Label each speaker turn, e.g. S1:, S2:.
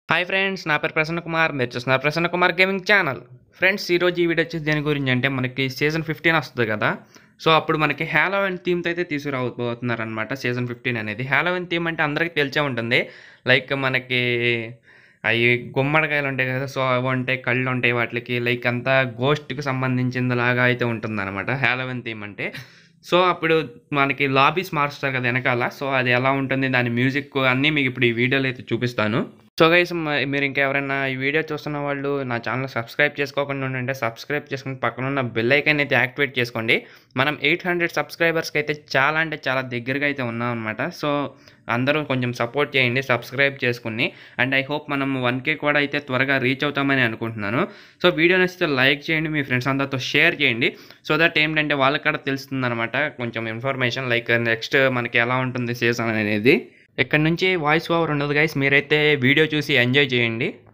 S1: hi friends నా పేరు ప్రసన్న కుమార్ మీరు చూస్తున్నారు Prasanna Kumar gaming channel friends ఈరోజు ఈ వీడియో వచ్చేసి దేని గురించి అంటే మనకి సీజన్ ఫిఫ్టీన్ వస్తుంది కదా సో అప్పుడు మనకి హ్యాలోవెన్ థీమ్తో అయితే తీసుకురాబోతున్నారు అనమాట సీజన్ ఫిఫ్టీన్ అనేది హ్యాలోవెన్ థీమ్ అంటే అందరికీ తెలిసే ఉంటుంది లైక్ మనకి అవి గుమ్మడికాయలు ఉంటాయి కదా సో అవి ఉంటాయి కళ్ళు ఉంటాయి వాటికి లైక్ అంతా గోస్ట్కి సంబంధించింది లాగా అయితే ఉంటుంది అనమాట హ్యాలోవెన్ థీమ్ అంటే సో అప్పుడు మనకి లాబీస్ మారుస్తారు కదా వెనకాల సో అది ఎలా ఉంటుంది దాని మ్యూజిక్ అన్నీ మీకు ఇప్పుడు ఈ వీడియోలో అయితే చూపిస్తాను సో గైస్ మీరు ఇంకా ఎవరైనా ఈ వీడియో చూస్తున్న వాళ్ళు నా ఛానల్ సబ్స్క్రైబ్ చేసుకోకుండా ఉంటే సబ్స్క్రైబ్ చేసుకుని పక్కన ఉన్న బెల్ ఐకాన్ అయితే యాక్టివేట్ చేసుకోండి మనం ఎయిట్ హండ్రెడ్ సబ్స్క్రైబర్స్కి అయితే చాలా అంటే చాలా దగ్గరగా అయితే ఉన్నాం అనమాట సో అందరూ కొంచెం సపోర్ట్ చేయండి సబ్స్క్రైబ్ చేసుకుని అండ్ ఐ హోప్ మనం వన్ కే కూడా అయితే త్వరగా రీచ్ అవుతామని అనుకుంటున్నాను సో వీడియో నచ్చితే లైక్ చేయండి మీ ఫ్రెండ్స్ అందరితో షేర్ చేయండి సో దట్ ఏంటంటే వాళ్ళకి కూడా తెలుస్తుంది అనమాట కొంచెం ఇన్ఫర్మేషన్ లైక్ నెక్స్ట్ మనకి ఎలా ఉంటుంది సీజన్ అనేది ఇక్కడ నుంచి వాయిస్ ఓవర్ ఉండదు గైస్ మీరైతే వీడియో చూసి ఎంజాయ్ చేయండి